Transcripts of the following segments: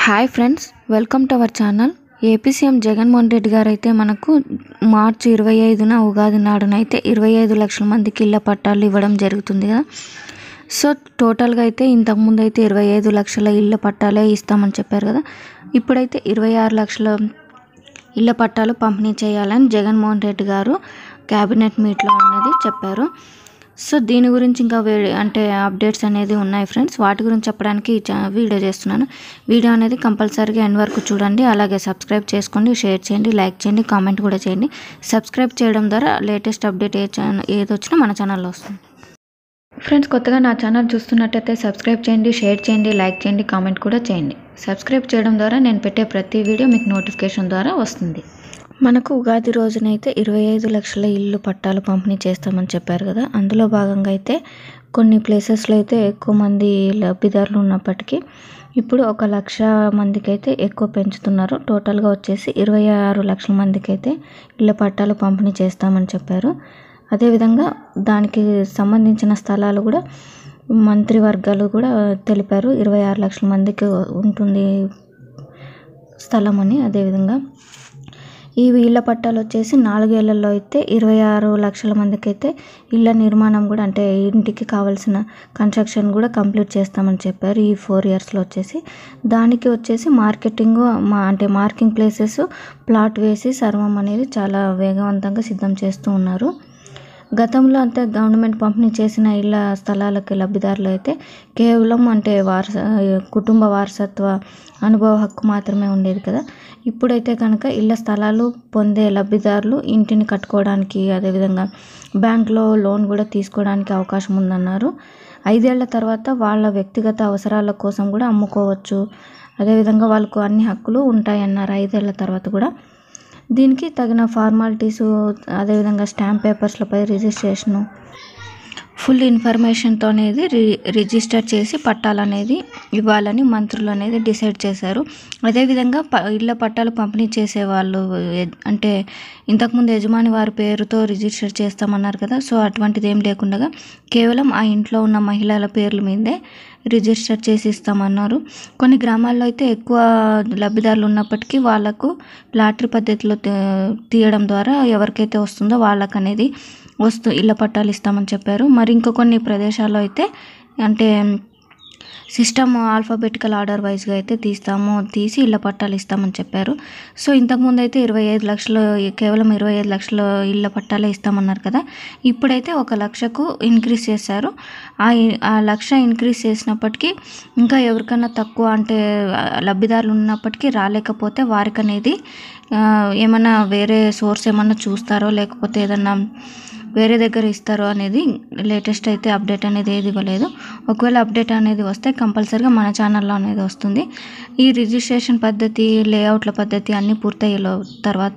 hi friends welcome to our channel AP CM Jaganmohan Reddy గారు అయితే మనకు మార్చి ఇరవై ఐదున ఉగాది నాడునైతే ఇరవై ఐదు లక్షల మందికి ఇళ్ళ పట్టాలు ఇవ్వడం జరుగుతుంది కదా సో టోటల్గా అయితే ఇంతకుముందు అయితే ఇరవై ఐదు లక్షల ఇళ్ళ పట్టాలే ఇస్తామని చెప్పారు కదా ఇప్పుడైతే ఇరవై ఆరు లక్షల ఇళ్ళ పట్టాలు పంపిణీ చేయాలని జగన్మోహన్ రెడ్డి గారు క్యాబినెట్ మీట్లో అనేది చెప్పారు సో దీని గురించి ఇంకా వే- అంటే అప్డేట్స్ అనేది ఉన్నాయి ఫ్రెండ్స్ వాటి గురించి చెప్పడానికి ఈ చా- వీడియో చేస్తున్నాను వీడియో అనేది కంపల్సరీగా ఎండ్ వరకు చూడండి అలాగే సబ్స్క్రైబ్ చేసుకోండి షేర్ చేయండి లైక్ చేయండి కామెంట్ కూడా చేయండి సబ్స్క్రైబ్ చేయడం ద్వారా లేటెస్ట్ అప్డేట్ ఏ ఛానల్ ఏది వచ్చినా మన ఛానల్లో వస్తుంది ఫ్రెండ్స్ కొత్తగా నా ఛానల్ చూస్తున్నట్టయితే సబ్స్క్రైబ్ చేయండి షేర్ చేయండి లైక్ చేయండి కామెంట్ కూడా చేయండి సబ్స్క్రైబ్ చేయడం ద్వారా నేను పెట్టే ప్రతి వీడియో మీకు నోటిఫికేషన్ ద్వారా వస్తుంది మనకు ఉగాది రోజునైతే ఇరవై ఐదు లక్షల ఇల్లు పట్టాలు పంపిణీ చేస్తామని చెప్పారు కదా అందులో భాగంగా అయితే కొన్ని ప్లేసెస్లో అయితే ఎక్కువ మంది లబ్ధిదారులు ఉన్నప్పటికీ ఇప్పుడు ఒక లక్ష మందికి అయితే ఎక్కువ పెంచుతున్నారు టోటల్గా వచ్చేసి ఇరవై ఆరు లక్షల మందికి అయితే ఇళ్ళ పట్టాలు పంపిణీ చేస్తామని చెప్పారు అదేవిధంగా దానికి సంబంధించిన స్థలాలు కూడా మంత్రివర్గాలు కూడా తెలిపారు ఇరవై ఆరు లక్షల మందికి ఉంటుంది స్థలం అని అదేవిధంగా ఈ ఇళ్ళ పట్టాలు వచ్చేసి నాలుగేళ్లలో అయితే ఇరవై ఆరు లక్షల మందికి అయితే ఇళ్ళ నిర్మాణం కూడా అంటే ఇంటికి కావాల్సిన కన్స్ట్రక్షన్ కూడా కంప్లీట్ చేస్తామని చెప్పారు ఈ ఫోర్ ఇయర్స్లో వచ్చేసి దానికి వచ్చేసి మార్కెటింగ్ మా అంటే మార్కింగ్ ప్లేసెస్ ప్లాట్ వేసి సర్వం అనేది చాలా వేగవంతంగా సిద్ధం చేస్తూ ఉన్నారు గతంలో అంతే గవర్నమెంట్ పంపిణీ చేసిన ఇళ్ళ స్థలాలకి లబ్ధిదారులు అయితే కేవలం అంటే వారస కుటుంబ వారసత్వ అనుభవ హక్కు మాత్రమే ఉండేది కదా ఇప్పుడైతే కనుక ఇళ్ళ స్థలాలు పొందే లబ్ధిదారులు ఇంటిని కట్టుకోవడానికి అదేవిధంగా బ్యాంక్లో లోన్ కూడా తీసుకోవడానికి అవకాశం ఉందన్నారు ఐదేళ్ల తర్వాత వాళ్ళ వ్యక్తిగత అవసరాల కోసం కూడా అమ్ముకోవచ్చు అదేవిధంగా వాళ్ళకు అన్ని హక్కులు ఉంటాయన్నారు ఐదేళ్ల తర్వాత కూడా దీనికి తగిన ఫార్మాలిటీస్ అదేవిధంగా స్టాంప్ పేపర్స్లపై రిజిస్ట్రేషను ఫుల్ ఇన్ఫర్మేషన్తో అనేది రి రిజిస్టర్ చేసి పట్టాలనేది ఇవ్వాలని మంత్రులు అనేది డిసైడ్ చేశారు అదేవిధంగా ప ఇళ్ళ పట్టాలు పంపిణీ చేసే వాళ్ళు ఎ- అంటే ఇంతకుముందు యజమాని వారి పేరుతో రిజిస్టర్ చేస్తామన్నారు కదా సో అటువంటిది ఏం లేకుండా కేవలం ఆ ఇంట్లో ఉన్న మహిళల పేర్ల మీదే రిజిస్టర్ చేసి ఇస్తామన్నారు కొన్ని గ్రామాల్లో అయితే ఎక్కువ లబ్ధిదారులు ఉన్నప్పటికీ వాళ్ళకు లాటరీ పద్ధతిలో తీ- తీయడం ద్వారా ఎవరికైతే వస్తుందో వాళ్ళకు అనేది వస్తు ఇళ్ళ పట్టాలు ఇస్తామని చెప్పారు మరి ఇంకా కొన్ని ప్రదేశాల్లో అయితే అంటే సిస్టమ్ ఆల్ఫాబెటికల్ ఆర్డర్ వైజ్గా అయితే తీస్తాము తీసి ఇళ్ళ పట్టాలు ఇస్తామని చెప్పారు సో ఇంతకుముందు అయితే ఇరవై ఐదు లక్షలు కేవలం ఇరవై ఐదు లక్షల ఇళ్ళ పట్టాలే ఇస్తామన్నారు కదా ఇప్పుడైతే ఒక లక్షకు ఇంక్రీజ్ చేశారు ఆ ఇ- ఆ లక్ష ఇంక్రీజ్ చేసినప్పటికీ ఇంకా ఎవరికైనా తక్కువ అంటే ఆ, లబ్ధిదారులు ఉన్నప్పటికీ రాలేకపోతే వారికి అనేది ఆ, ఏమన్నా వేరే సోర్స్ ఏమన్నా చూస్తారో లేకపోతే ఏదన్నా వేరే దగ్గర ఇస్తారో అనేది లేటెస్ట్ అయితే అప్డేట్ అనేది ఏది ఇవ్వలేదు ఒకవేళ అప్డేట్ అనేది వస్తే కంపల్సరీగా మన ఛానల్లో అనేది వస్తుంది ఈ రిజిస్ట్రేషన్ పద్ధతి లేఅవుట్ల పద్ధతి అన్నీ పూర్తయ్యే తర్వాత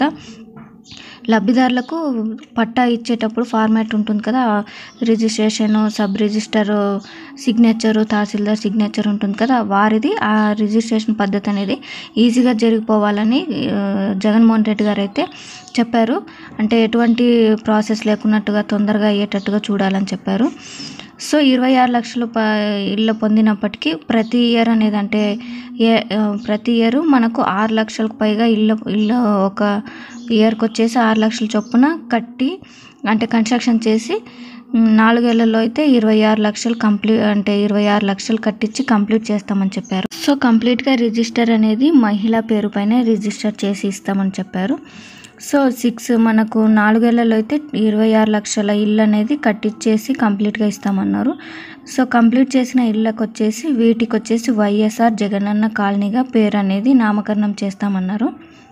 లబ్ధిదారులకు పట్టా ఇచ్చేటప్పుడు ఫార్మాట్ ఉంటుంది కదా రిజిస్ట్రేషన్ సబ్ రిజిస్టర్ సిగ్నేచరు తహసీల్దార్ సిగ్నేచర్ ఉంటుంది కదా వారిది ఆ రిజిస్ట్రేషన్ పద్ధతి అనేది ఈజీగా జరిగిపోవాలని ఆ, జగన్మోహన్ రెడ్డి గారు అయితే చెప్పారు అంటే ఎటువంటి ప్రాసెస్ లేకున్నట్టుగా తొందరగా అయ్యేటట్టుగా చూడాలని చెప్పారు సో ఇరవై ఆరు లక్షలు ప ఇల్లు పొందినప్పటికీ ప్రతి ఇయర్ అనేది అంటే ఏ ఆ, ప్రతి ఇయర్ మనకు ఆరు లక్షలకు పైగా ఇల్లు ఇల్లు ఒక ఇయర్కి వచ్చేసి ఆరు లక్షల చొప్పున కట్టి అంటే కన్స్ట్రక్షన్ చేసి ఉమ్, నాలుగేళ్లలో అయితే ఇరవై ఆరు లక్షలు కంప్లీట్ అంటే ఇరవై ఆరు లక్షలు కట్టించి కంప్లీట్ చేస్తామని చెప్పారు సో కంప్లీట్గా రిజిస్టర్ అనేది మహిళ పేరు పైన రిజిస్టర్ చేసి ఇస్తామని చెప్పారు సో సిక్స్ మనకు నాలుగేళ్లలో అయితే ఇరవై ఆరు లక్షల ఇల్లు అనేది కట్టించేసి కంప్లీట్గా ఇస్తామన్నారు సో కంప్లీట్ చేసిన ఇళ్ళకి వచ్చేసి వీటికి వచ్చేసి వైఎస్ఆర్ జగనన్న కాలనీగా పేరు అనేది నామకరణం చేస్తామన్నారు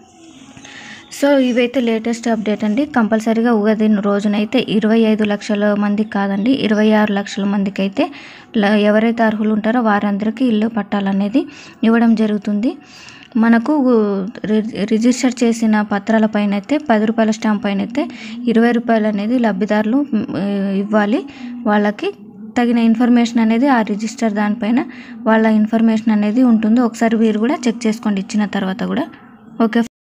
సో ఇవైతే లేటెస్ట్ అప్డేట్ అండి కంపల్సరీగా ఉగాది రోజునైతే ఇరవై ఐదు లక్షల మందికి కాదండి ఇరవై ఆరు లక్షల మందికి అయితే ల- ఎవరైతే అర్హులు ఉంటారో వారందరికీ ఇల్లు పట్టాలనేది ఇవ్వడం జరుగుతుంది మనకు రి- రిజిస్టర్ చేసిన పత్రాల పైన అయితే పది రూపాయల స్టాంప్ పైన అయితే ఇరవై రూపాయలు అనేది లబ్ధిదారులు మ్, ఇవ్వాలి వాళ్ళకి తగిన ఇన్ఫర్మేషన్ అనేది ఆ రిజిస్టర్ దానిపైన వాళ్ళ ఇన్ఫర్మేషన్ అనేది ఉంటుంది ఒకసారి మీరు కూడా చెక్ చేసుకోండి ఇచ్చిన తర్వాత కూడా ఓకే